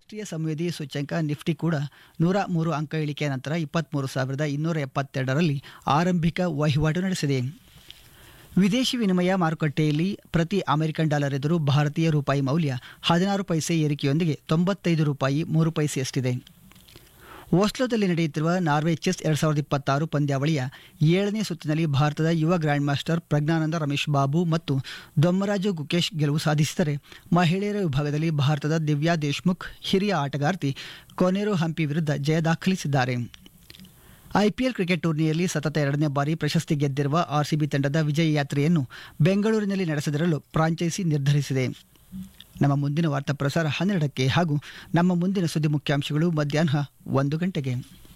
ರಾಷ್ಟ್ರೀಯ ಸಂವೇದಿ ಸೂಚ್ಯಂಕ ನಿಫ್ಟಿ ಕೂಡ ನೂರ ಮೂರು ಅಂಕ ಇಳಿಕೆಯ ನಂತರ ಇಪ್ಪತ್ತ್ಮೂರು ಸಾವಿರದ ಇನ್ನೂರ ಎಪ್ಪತ್ತೆರಡರಲ್ಲಿ ಆರಂಭಿಕ ವಹಿವಾಟು ನಡೆಸಿದೆ ವಿದೇಶಿ ವಿನಿಮಯ ಮಾರುಕಟ್ಟೆಯಲ್ಲಿ ಪ್ರತಿ ಅಮೆರಿಕನ್ ಡಾಲರ್ ಎದುರು ಭಾರತೀಯ ರೂಪಾಯಿ ಮೌಲ್ಯ ಹದಿನಾರು ಪೈಸೆ ಏರಿಕೆಯೊಂದಿಗೆ ತೊಂಬತ್ತೈದು ರೂಪಾಯಿ ಮೂರು ಪೈಸೆಯಷ್ಟಿದೆ ಓಸ್ಲೋದಲ್ಲಿ ನಡೆಯುತ್ತಿರುವ ನಾರ್ವೆ ಚೆಸ್ ಎರಡ್ ಸಾವಿರದ ಇಪ್ಪತ್ತಾರು ಪಂದ್ಯಾವಳಿಯ ಏಳನೇ ಸುತ್ತಿನಲ್ಲಿ ಭಾರತದ ಯುವ ಗ್ರ್ಯಾಂಡ್ ಮಾಸ್ಟರ್ ಪ್ರಜ್ಞಾನಂದ ರಮೇಶ್ ಬಾಬು ಮತ್ತು ದೊಮ್ಮರಾಜು ಗುಕೇಶ್ ಗೆಲುವು ಸಾಧಿಸಿದರೆ ಮಹಿಳೆಯರ ವಿಭಾಗದಲ್ಲಿ ಭಾರತದ ದಿವ್ಯಾ ದೇಶ್ಮುಖ್ ಹಿರಿಯ ಆಟಗಾರ್ತಿ ಕೊನೆರು ಹಂಪಿ ವಿರುದ್ಧ ಜಯ ದಾಖಲಿಸಿದ್ದಾರೆ ಐಪಿಎಲ್ ಕ್ರಿಕೆಟ್ ಟೂರ್ನಿಯಲ್ಲಿ ಸತತ ಎರಡನೇ ಬಾರಿ ಪ್ರಶಸ್ತಿ ಗೆದ್ದಿರುವ ಆರ್ಸಿಬಿ ತಂಡದ ವಿಜಯ ಯಾತ್ರೆಯನ್ನು ಬೆಂಗಳೂರಿನಲ್ಲಿ ನಡೆಸದಿರಲು ಫ್ರಾಂಚೈಸಿ ನಿರ್ಧರಿಸಿದೆ ನಮ್ಮ ಮುಂದಿನ ವಾರ್ತಾ ಪ್ರಸಾರ ಹನ್ನೆರಡಕ್ಕೆ ಹಾಗೂ ನಮ್ಮ ಮುಂದಿನ ಸುದ್ದಿ ಮುಖ್ಯಾಂಶಗಳು ಮಧ್ಯಾಹ್ನ ಒಂದು ಗಂಟೆಗೆ